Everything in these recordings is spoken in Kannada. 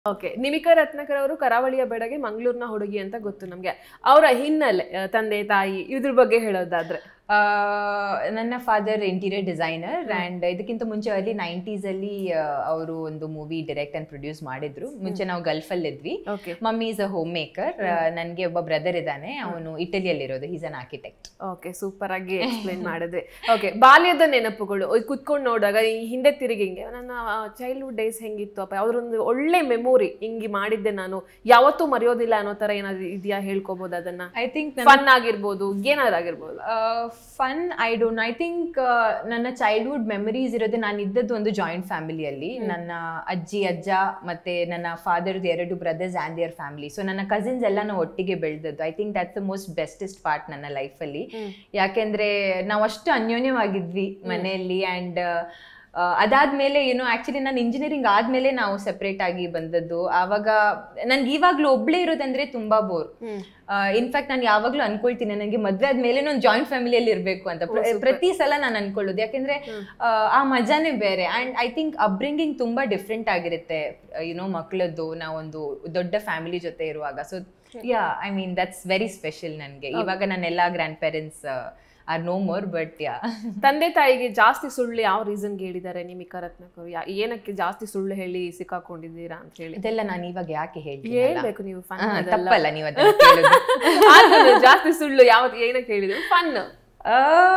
ಓಕೆ ನಿಮಿಕಾ ರತ್ನಾಕರ್ ಅವರು ಕರಾವಳಿಯ ಬೆಡಗೆ ಮಂಗಳೂರಿನ ಹುಡುಗಿ ಅಂತ ಗೊತ್ತು ನಮ್ಗೆ ಅವರ ಹಿನ್ನೆಲೆ ಆ, ತಂದೆ ತಾಯಿ ಇದ್ರ ಬಗ್ಗೆ ಹೇಳೋದಾದ್ರೆ ಆ, ನನ್ನ ಫಾದರ್ ಇಂಟೀರಿಯರ್ ಡಿಸೈನರ್ ಅಂಡ್ ಇದಕ್ಕಿಂತ ಮುಂಚೆ ಅರ್ಲಿ ನೈಂಟೀಸ್ ಅಲ್ಲಿ ಅವರು ಒಂದು ಮೂವಿ ಡೈರೆಕ್ಟ್ ಅಂಡ್ ಪ್ರೊಡ್ಯೂಸ್ ಮಾಡಿದ್ರು ಮುಂಚೆ ನಾವು ಗಲ್ಫ್ ಅಲ್ಲಿ ಇದ್ವಿ okay mummy is a home maker ನನ್ಗೆ ಒಬ್ಬ ಬ್ರದರ್ ಇದ್ದಾನೆ ಅವನು ಇಟಲಿಯಲ್ಲಿರೋದು is an architect okay super ಆಗಿ ಎಕ್ಸ್ಪ್ಲೈನ್ ಮಾಡಿದ್ರಿ ಓಕೆ ಬಾಲ್ಯದ ನೆನಪುಗಳು ಕುತ್ಕೊಂಡು ನೋಡಿದಾಗ ಈ ಹಿಂದೆ ತಿರುಗಿ ಹಿಂಗೆ ನನ್ನ ಚೈಲ್ಡ್ಹುಡ್ ಡೇಸ್ ಹೆಂಗಿತ್ತು ಅಪ್ಪ ಅವ್ರೊಂದು ಒಳ್ಳೆ ಮೆಮೊರಿ ಹಿಂಗೆ ಮಾಡಿದ್ದೆ ನಾನು ಯಾವತ್ತೂ ಮರೆಯೋದಿಲ್ಲ ಅನ್ನೋ ತರ ಏನಾದ್ರು ಇದೆಯಾ ಹೇಳ್ಕೊಬೋದು ಅದನ್ನ ಐ ಥಿಂಕ್ ಫನ್ ಆಗಿರ್ಬೋದು ಏನಾದ್ರು ಆಗಿರ್ಬೋದು fun I don't I think ನನ್ನ ಚೈಲ್ಡ್ಹುಡ್ ಮೆಮರೀಸ್ ಇರೋದು ನಾನು ಇದ್ದದ್ದು ಒಂದು ಜಾಯಿಂಟ್ ಫ್ಯಾಮಿಲಿಯಲ್ಲಿ ನನ್ನ ಅಜ್ಜಿ ಅಜ್ಜ ಮತ್ತೆ ನನ್ನ ಫಾದರ್ದು ಎರಡು brothers and their family so ನನ್ನ ಕಸಿನ್ಸ್ ಎಲ್ಲ ನಾವು ಒಟ್ಟಿಗೆ ಬೆಳೆದದ್ದು I think that's the most bestest part ನನ್ನ ಲೈಫಲ್ಲಿ ಯಾಕೆಂದ್ರೆ ನಾವು ಅಷ್ಟು ಅನ್ಯೋನ್ಯವಾಗಿದ್ವಿ ಮನೆಯಲ್ಲಿ ಆ್ಯಂಡ್ ಅದಾದ್ಮೇಲೆ ಏನೋ ಆಕ್ಚುಲಿ ನಾನು ಇಂಜಿನಿಯರಿಂಗ್ ಆದ್ಮೇಲೆ ನಾವು ಸೆಪರೇಟ್ ಆಗಿ ಬಂದದ್ದು ಆವಾಗ ನನ್ಗೆ ಇವಾಗ್ಲೂ ಒಬ್ಳೇ ಇರೋದಂದ್ರೆ ತುಂಬಾ ಬೋರ್ ಇನ್ಫ್ಯಾಕ್ಟ್ ನಾನು ಯಾವಾಗ್ಲೂ ಅನ್ಕೊಳ್ತೀನಿ ನನಗೆ ಮದ್ವೆ ಆದ್ಮೇಲೆ ಒಂದು ಜಾಯಿಂಟ್ ಫ್ಯಾಮಿಲಿಯಲ್ಲಿ ಇರಬೇಕು ಅಂತ ಪ್ರ- ಪ್ರತಿ ಸಲ ನಾನು ಅನ್ಕೊಳ್ಳೋದು ಯಾಕೆಂದ್ರೆ ಆ, ಆ ಮಜಾನೇ ಬೇರೆ ಅಂಡ್ ಐ ಥಿಂಕ್ ಅಪ್ಬ್ರಿಂಗಿಂಗ್ ತುಂಬಾ ಡಿಫ್ರೆಂಟ್ ಆಗಿರುತ್ತೆ ಯುನೋ ಮಕ್ಕಳದ್ದು ನಾವೊಂದು ದೊಡ್ಡ ಫ್ಯಾಮಿಲಿ ಜೊತೆ ಇರುವಾಗ so ya I mean that's very special ನನಗೆ ಇವಾಗ ನನ್ನೆಲ್ಲ grandparents are no more but ya ತಂದೆ ತಾಯಿಗೆ ಜಾಸ್ತಿ ಸುಳ್ಳು ಯಾವ ರೀಸನ್ಗೆ ಹೇಳಿದ್ದಾರೆ ನಿಮಿಕಾ ರತ್ನಾಕರ್ ಯಾ- ಏನಕ್ಕೆ ಜಾಸ್ತಿ ಸುಳ್ಳು ಹೇಳಿ ಸಿಕ್ಕಾಕೊಂಡಿದ್ದೀರಾ ಅಂತ ಹೇಳಿ ಇದೆಲ್ಲ ನಾನು ಇವಾಗ ಯಾಕೆ ಹೇಳ್ತೀನಿ ಹೇಳ್ಬೇಕು ನೀವು ಫನ್ ತಪ್ಪಲ್ಲ ನೀವು ಅದನ್ನ ಕೇಳೋದು ಜಾಸ್ತಿ ಸುಳ್ಳು ಯಾವ ಏನಕ್ಕೆ ಹೇಳಿದ್ರು ಫನ್ ಆ,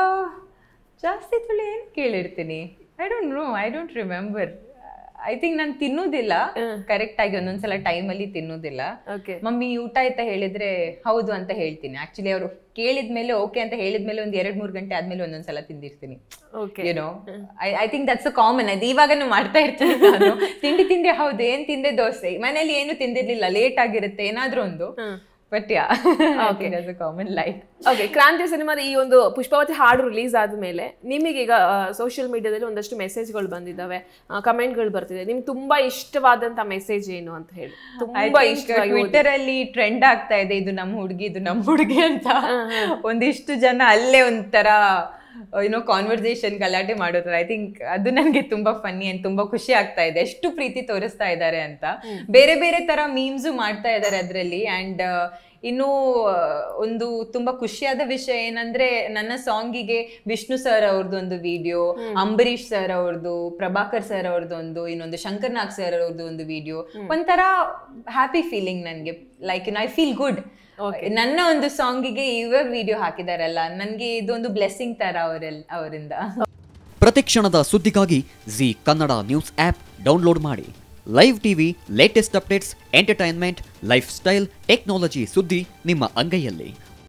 ಜಾಸ್ತಿ ತುಳಿ ಏನು ಕೇಳಿರ್ತೀನಿ I don't know I don't remember I think ನಾನು ತಿನ್ನೋದಿಲ್ಲ ಕರೆಕ್ಟ್ ಆಗಿ ಒಂದೊಂದ್ಸಲ ಟೈಮಲ್ಲಿ ತಿನ್ನೋದಿಲ್ಲ ಓಕೆ ಮಮ್ಮಿ ಊಟ ಆಯ್ತಾ ಹೇಳಿದ್ರೆ ಹೌದು ಅಂತ ಹೇಳ್ತೀನಿ ಆಕ್ಚುಲಿ ಅವರು ಕೇಳಿದ್ಮೇಲೆ ಓಕೆ ಅಂತ ಹೇಳಿದ್ಮೇಲೆ ಒಂದ್ ಎರಡ್ ಮೂರ್ ಗಂಟೆ ಆದ್ಮೇಲೆ ಒಂದೊಂದ್ಸಲ ತಿಂದಿರ್ತೀನಿ okay you know I I think that's a common ಅದು ಇವಾಗನು ಮಾಡ್ತಾ ಇರ್ತೀನಿ ನಾನು ತಿಂಡಿ ತಿಂದೆ ಹೌದು ಏನ್ ತಿಂದೆ ದೋಸೆ ಮನೇಲಿ ಏನು ತಿಂದಿರ್ಲಿಲ್ಲ ಲೇಟ್ ಆಗಿರುತ್ತೆ ಏನಾದ್ರೂ ಒಂದು but ya common life okay Kranti ಸಿನಿಮಾದ ಈ ಒಂದು ಪುಷ್ಪಾವತಿ ಹಾಡು ರಿಲೀಸ್ ಆದ್ಮೇಲೆ ನಿಮಗೀಗ ಸೋಷಿಯಲ್ ಮೀಡಿಯಾದಲ್ಲಿ ಒಂದಷ್ಟು ಮೆಸೇಜ್ಗಳು ಬಂದಿದ್ದಾವೆ ಕಮೆಂಟ್ಗಳು ಬರ್ತಿದೆ ನಿಮ್ಗೆ ತುಂಬಾ ಇಷ್ಟವಾದಂತ ಮೆಸೇಜ್ ಏನು ಅಂತ ಹೇಳಿ ತುಂಬಾ ಇಷ್ಟವಾಗಿ ಓದಿ- ಟ್ವಿಟರ್ ಅಲ್ಲಿ ಟ್ರೆಂಡ್ ಆಗ್ತಾ ಇದೆ ಇದು ನಮ್ಮ ಹುಡುಗಿ ಇದು ನಮ್ಮ ಹುಡುಗಿ ಅಂತ ಒಂದಿಷ್ಟು ಜನ ಅಲ್ಲೇ ಒಂಥರ ಏನೋ ಕಾನ್ವರ್ಸೇಷನ್ ಗಲಾಟೆ ಮಾಡೋದ್ರ ಐ ಥಿಂಕ್ ಅದು ನನಗೆ ತುಂಬಾ ಫನ್ನಿ ಅಂಡ್ ತುಂಬಾ ಖುಷಿ ಆಗ್ತಾ ಇದೆ ಎಷ್ಟು ಪ್ರೀತಿ ತೋರಿಸ್ತಾ ಇದ್ದಾರೆ ಅಂತ ಬೇರೆ ಬೇರೆ ತರ ಮೀಮ್ಸು ಮಾಡ್ತಾ ಇದ್ದಾರೆ ಅದರಲ್ಲಿ ಅಂಡ್ ಇನ್ನು ಆ, ಒಂದು ತುಂಬಾ ಖುಷಿಯಾದ ವಿಷಯ ಏನಂದ್ರೆ ನನ್ನ ಸಾಂಗಿಗೆ ವಿಷ್ಣು ಸರ್ ಅವ್ರದ್ದು ಒಂದು ವಿಡಿಯೋ ಅಂಬರೀಶ್ ಸರ್ ಅವ್ರದ್ದು ಪ್ರಭಾಕರ್ ಸರ್ ಅವ್ರದ್ದು ಒಂದು ಇನ್ನೊಂದು ಶಂಕರ್ ನಾಗ್ ಸರ್ ಅವ್ರದ್ದು ಒಂದು ವಿಡಿಯೋ ಒಂಥರ ಹ್ಯಾಪಿ ಫೀಲಿಂಗ್ ನನಗೆ ಲೈಕ್ ಐ ಫೀಲ್ ಗುಡ್ ನನ್ನ ಒಂದು ಸಾಂಗಿಗೆ ಇವಾಗ ವಿಡಿಯೋ ಹಾಕಿದಾರಲ್ಲ ನನಗೆ ಇದೊಂದು ಬ್ಲೆಸ್ಸಿಂಗ್ ತರ ಅವರೆಲ್ಲ ಅವರಿಂದ ಪ್ರತಿಕ್ಷಣದ ಸುದ್ದಿಗಾಗಿ Zee Kannada news app download ಮಾಡಿ live TV latest updates entertainment lifestyle technology ಸುದ್ದಿ ನಿಮ್ಮ ಅಂಗೈಯಲ್ಲಿ